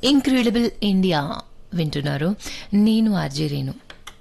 Incredible India వింటున్నారు నేను RJ Renu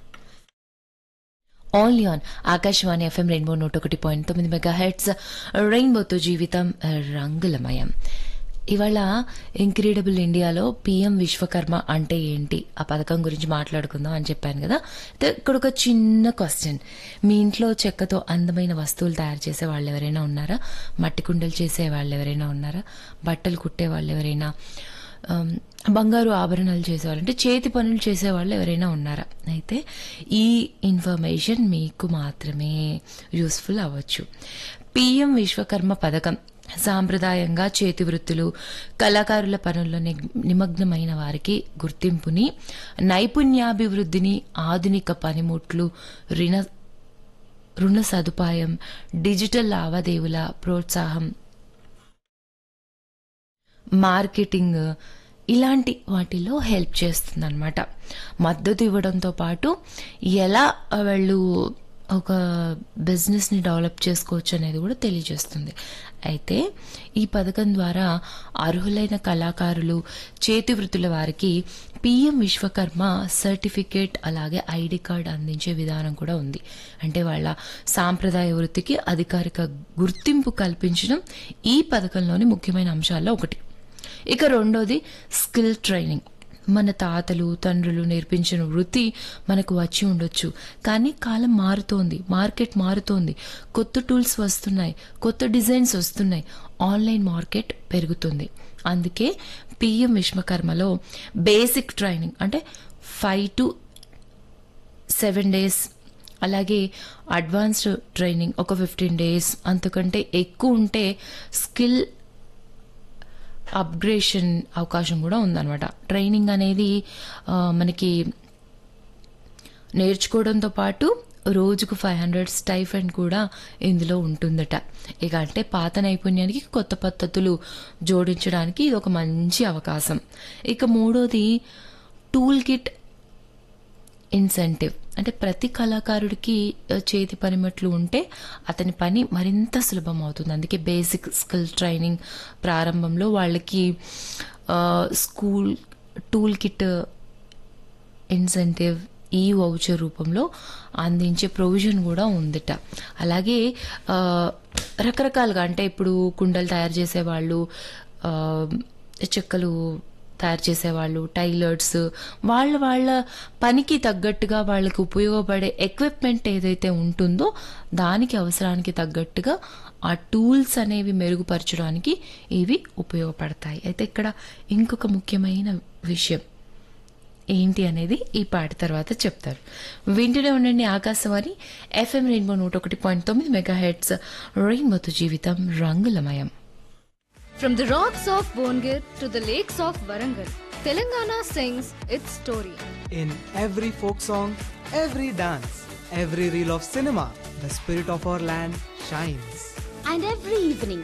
all on Akashvani FM rainbow నూట ఒకటి పాయింట్ తొమ్మిది మెగా హెడ్స్ రెయిన్బోతో జీవితం రంగులమయం ఇవాళ ఇంక్రెడిబుల్ ఇండియాలో పిఎం విశ్వకర్మ అంటే ఏంటి ఆ పథకం గురించి మాట్లాడుకుందాం అని చెప్పాను కదా అయితే ఇక్కడ ఒక చిన్న క్వశ్చన్ మీ ఇంట్లో చెక్కతో అందమైన వస్తువులు తయారు చేసే వాళ్ళు ఎవరైనా ఉన్నారా మట్టి కుండలు చేసే వాళ్ళు ఎవరైనా ఉన్నారా బట్టలు కుట్టే వాళ్ళు ఎవరైనా ఆమ్, బంగారు ఆభరణాలు చేసేవాళ్ళు అంటే చేతి పనులు చేసేవాళ్ళు ఎవరైనా ఉన్నారా అయితే ఈ ఇన్ఫర్మేషన్ మీకు మాత్రమే యూస్ఫుల్ అవ్వచ్చు పిఎం విశ్వకర్మ పథకం సాంప్రదాయంగా చేతి వృత్తులు కళాకారుల పనుల్లో ని- నిమగ్నమైన వారికి గుర్తింపుని నైపుణ్యాభివృద్ధిని ఆధునిక పనిముట్లు రుణ రుణ సదుపాయం డిజిటల్ లావాదేవీల ప్రోత్సాహం మార్కెటింగ్ ఇలాంటి వాటిలో హెల్ప్ చేస్తుంది అనమాట మద్దతు ఇవ్వడంతో పాటు ఎలా వాళ్ళు ఒక బిజినెస్ని డెవలప్ చేసుకోవచ్చు అనేది కూడా తెలియజేస్తుంది అయితే ఈ పథకం ద్వారా అర్హులైన కళాకారులు చేతి వృత్తుల వారికి పిఎం విశ్వకర్మ సర్టిఫికేట్ అలాగే ఐడి కార్డ్ అందించే విధానం కూడా ఉంది అంటే వాళ్ళ సాంప్రదాయ వృత్తికి అధికారిక గుర్తింపు కల్పించడం ఈ పథకంలోని ముఖ్యమైన అంశాల్లో ఒకటి ఇక రెండోది స్కిల్ ట్రైనింగ్ మన తాతలు తండ్రులు నేర్పించిన వృత్తి మనకు వచ్చి ఉండొచ్చు కానీ కాలం మారుతోంది మార్కెట్ మారుతోంది కొత్త టూల్స్ వస్తున్నాయి కొత్త డిజైన్స్ వస్తున్నాయి ఆన్లైన్ మార్కెట్ పెరుగుతుంది అందుకే పిఎం విశ్వకర్మలో బేసిక్ ట్రైనింగ్ అంటే ఫైవ్ టు సెవెన్ డేస్ అలాగే అడ్వాన్స్డ్ ట్రైనింగ్ ఒక ఫిఫ్టీన్ డేస్ అంతకంటే ఎక్కువ ఉంటే స్కిల్ అప్గ్రేషన్ అవకాశం కూడా ఉందన్నమాట ట్రైనింగ్ అనేది ఆ, మనకి నేర్చుకోవడంతో పాటు రోజుకు ఫైవ్ హండ్రెడ్ స్టైఫండ్ కూడా ఇందులో ఉంటుందట ఇక అంటే పాత నైపుణ్యానికి కొత్త పద్ధతులు జోడించడానికి ఇది ఒక మంచి అవకాశం ఇక మూడోది టూల్ కిట్ ఇన్సెంటివ్ అంటే ప్రతి కళాకారుడికి ఆ, చేతి పనిముట్లు ఉంటే అతని పని మరింత సులభం అవుతుంది అందుకే బేసిక్ స్కిల్ ట్రైనింగ్ ప్రారంభంలో వాళ్ళకి ఆ, school tool kit incentive e voucher రూపంలో అందించే ప్రొవిజన్ కూడా ఉందిట అలాగే ఆ, రకరకాలుగా అంటే ఇప్పుడు కుండలు తయారు చేసేవాళ్ళు ఆ, చెక్కలు తయారు చేసేవాళ్ళు టైలర్స్ వాళ్ళ వాళ్ళ పనికి తగ్గట్టుగా వాళ్ళకి ఉపయోగపడే ఎక్విప్మెంట్ ఏదైతే ఉంటుందో దానికి అవసరానికి తగ్గట్టుగా ఆ టూల్స్ అనేవి మెరుగుపరచడానికి ఇవి ఉపయోగపడతాయి అయితే ఇక్కడ ఇంకొక ముఖ్యమైన విషయం ఏంటి అనేది ఈ పాట తర్వాత చెప్తారు వింటూనే ఉండండి ఆకాశవాణి ఎఫ్ఎం రెయిన్బో నూట ఒకటి పాయింట్ తొమ్మిది మెగా హెడ్స్ రెయిన్బోతో జీవితం రంగులమయం From the rocks of Bongir to the lakes of Warangal, Telangana sings its story. In every folk song, every dance, every reel of cinema, the spirit of our land shines. And every evening,